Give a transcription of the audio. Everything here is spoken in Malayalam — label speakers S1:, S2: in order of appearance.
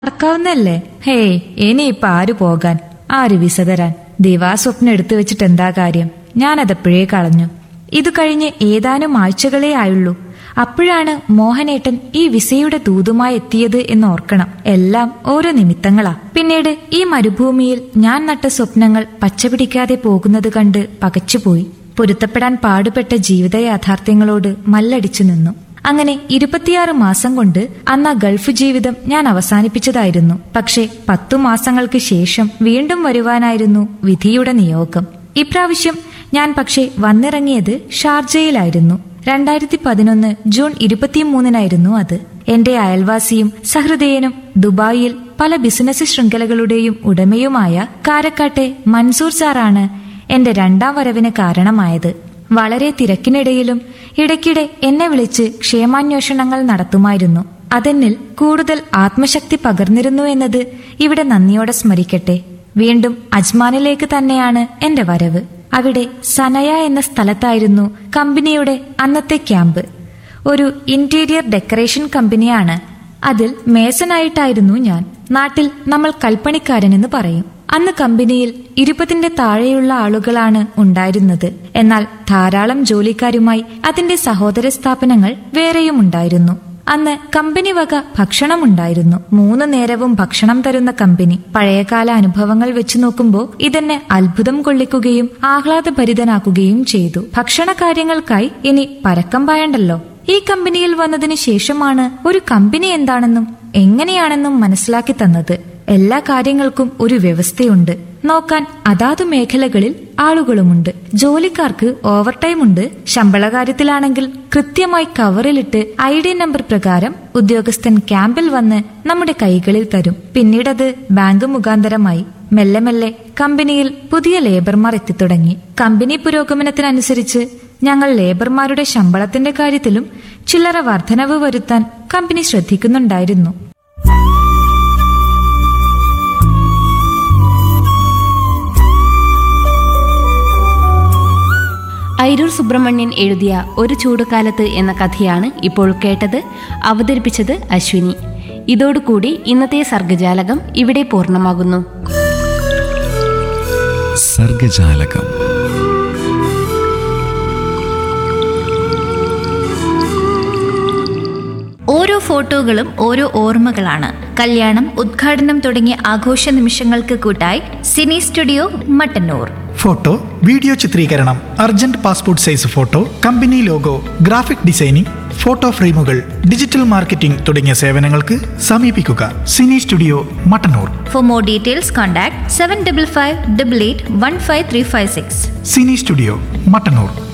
S1: നടക്കാവുന്നല്ലേ ഹേയ് ഇനിയിപ്പൊ ആര് പോകാൻ ആര് വിസ തരാൻ ദിവാസ്വപ്നം എടുത്തു വെച്ചിട്ട് എന്താ കാര്യം ഞാനതെപ്പോഴേ കളഞ്ഞു ഇത് കഴിഞ്ഞ് ഏതാനും ആഴ്ചകളേ ആയുള്ളൂ അപ്പോഴാണ് മോഹനേട്ടൻ ഈ വിസയുടെ ദൂതുമായി എത്തിയത് എന്ന് ഓർക്കണം എല്ലാം ഓരോ നിമിത്തങ്ങളാ പിന്നീട് ഈ മരുഭൂമിയിൽ ഞാൻ നട്ട സ്വപ്നങ്ങൾ പച്ചപിടിക്കാതെ പോകുന്നത് കണ്ട് പകച്ചുപോയി പൊരുത്തപ്പെടാൻ പാടുപെട്ട ജീവിത യാഥാർത്ഥ്യങ്ങളോട് മല്ലടിച്ചു നിന്നു അങ്ങനെ ഇരുപത്തിയാറ് മാസം കൊണ്ട് അന്ന് ആ ഗൾഫ് ജീവിതം ഞാൻ അവസാനിപ്പിച്ചതായിരുന്നു പക്ഷേ പത്തു മാസങ്ങൾക്ക് ശേഷം വീണ്ടും വരുവാനായിരുന്നു വിധിയുടെ നിയോഗം ഇപ്രാവശ്യം ഞാൻ പക്ഷേ വന്നിറങ്ങിയത് ഷാർജയിലായിരുന്നു രണ്ടായിരത്തി പതിനൊന്ന് ജൂൺ ഇരുപത്തിമൂന്നിനായിരുന്നു അത് എന്റെ അയൽവാസിയും സഹൃദയനും ദുബായിൽ പല ബിസിനസ് ശൃംഖലകളുടെയും ഉടമയുമായ കാരക്കാട്ടെ മൻസൂർ സാറാണ് എന്റെ രണ്ടാം വരവിന് കാരണമായത് വളരെ തിരക്കിനിടയിലും ഇടയ്ക്കിടെ എന്നെ വിളിച്ച് ക്ഷേമാന്വേഷണങ്ങൾ നടത്തുമായിരുന്നു അതെന്നിൽ കൂടുതൽ ആത്മശക്തി പകർന്നിരുന്നു എന്നത് ഇവിടെ നന്ദിയോടെ സ്മരിക്കട്ടെ വീണ്ടും അജ്മാനിലേക്ക് തന്നെയാണ് എന്റെ വരവ് അവിടെ സനയ എന്ന സ്ഥലത്തായിരുന്നു കമ്പനിയുടെ അന്നത്തെ ക്യാമ്പ് ഒരു ഇന്റീരിയർ ഡെക്കറേഷൻ കമ്പനിയാണ് അതിൽ മേസനായിട്ടായിരുന്നു ഞാൻ നാട്ടിൽ നമ്മൾ കൽപ്പണിക്കാരനെന്ന് പറയും അന്ന് കമ്പനിയിൽ ഇരുപതിന്റെ താഴെയുള്ള ആളുകളാണ് ഉണ്ടായിരുന്നത് എന്നാൽ ധാരാളം ജോലിക്കാരുമായി അതിന്റെ സഹോദര സ്ഥാപനങ്ങൾ വേറെയും ഉണ്ടായിരുന്നു അന്ന് കമ്പനി വക ഭക്ഷണമുണ്ടായിരുന്നു മൂന്ന് നേരവും ഭക്ഷണം തരുന്ന കമ്പനി പഴയകാല അനുഭവങ്ങൾ വെച്ച് നോക്കുമ്പോൾ ഇതെന്നെ അത്ഭുതം കൊള്ളിക്കുകയും ആഹ്ലാദഭരിതനാക്കുകയും ചെയ്തു ഭക്ഷണ കാര്യങ്ങൾക്കായി ഇനി പരക്കം പായണ്ടല്ലോ ഈ കമ്പനിയിൽ വന്നതിന് ശേഷമാണ് ഒരു കമ്പനി എന്താണെന്നും എങ്ങനെയാണെന്നും മനസ്സിലാക്കി തന്നത് എല്ലാ കാര്യങ്ങൾക്കും ഒരു വ്യവസ്ഥയുണ്ട് നോക്കാൻ അതാതു മേഖലകളിൽ ആളുകളുമുണ്ട് ജോലിക്കാർക്ക് ഓവർ ടൈം ഉണ്ട് ശമ്പള കാര്യത്തിലാണെങ്കിൽ കൃത്യമായി കവറിലിട്ട് ഐ ഡി നമ്പർ പ്രകാരം ഉദ്യോഗസ്ഥൻ ക്യാമ്പിൽ വന്ന് നമ്മുടെ കൈകളിൽ തരും പിന്നീടത് ബാങ്ക് മുഖാന്തരമായി മെല്ലെ മെല്ലെ കമ്പനിയിൽ പുതിയ ലേബർമാർ എത്തിത്തുടങ്ങി കമ്പനി പുരോഗമനത്തിനനുസരിച്ച് ഞങ്ങൾ ലേബർമാരുടെ ശമ്പളത്തിന്റെ കാര്യത്തിലും ചില്ലറ വർധനവ് വരുത്താൻ കമ്പനി ശ്രദ്ധിക്കുന്നുണ്ടായിരുന്നു
S2: ഐരൂർ സുബ്രഹ്മണ്യൻ എഴുതിയ ഒരു ചൂടുകാലത്ത് എന്ന കഥയാണ് ഇപ്പോൾ കേട്ടത് അവതരിപ്പിച്ചത് അശ്വിനി ഇതോടുകൂടി ഇന്നത്തെ സർഗജാലകം ഇവിടെ പൂർണ്ണമാകുന്നു
S3: സർഗജാലകം
S4: ഓരോ ഫോട്ടോകളും ഓരോ ഓർമ്മകളാണ് കല്യാണം ഉദ്ഘാടനം തുടങ്ങിയ ആഘോഷ നിമിഷങ്ങൾക്ക് കൂട്ടായി Cini studio Mattannur
S5: photo video ചിത്രീകരണം urgent passport size photo company logo graphic designing photo ഫ്രെയിമുകൾ ഡിജിറ്റൽ മാർക്കറ്റിംഗ് തുടങ്ങിയ സേവനങ്ങൾക്ക് സമീപിക്കുക Cini studio Mattannur
S4: for more details contact seven double five double eight one five three five six
S5: Cini studio Mattannur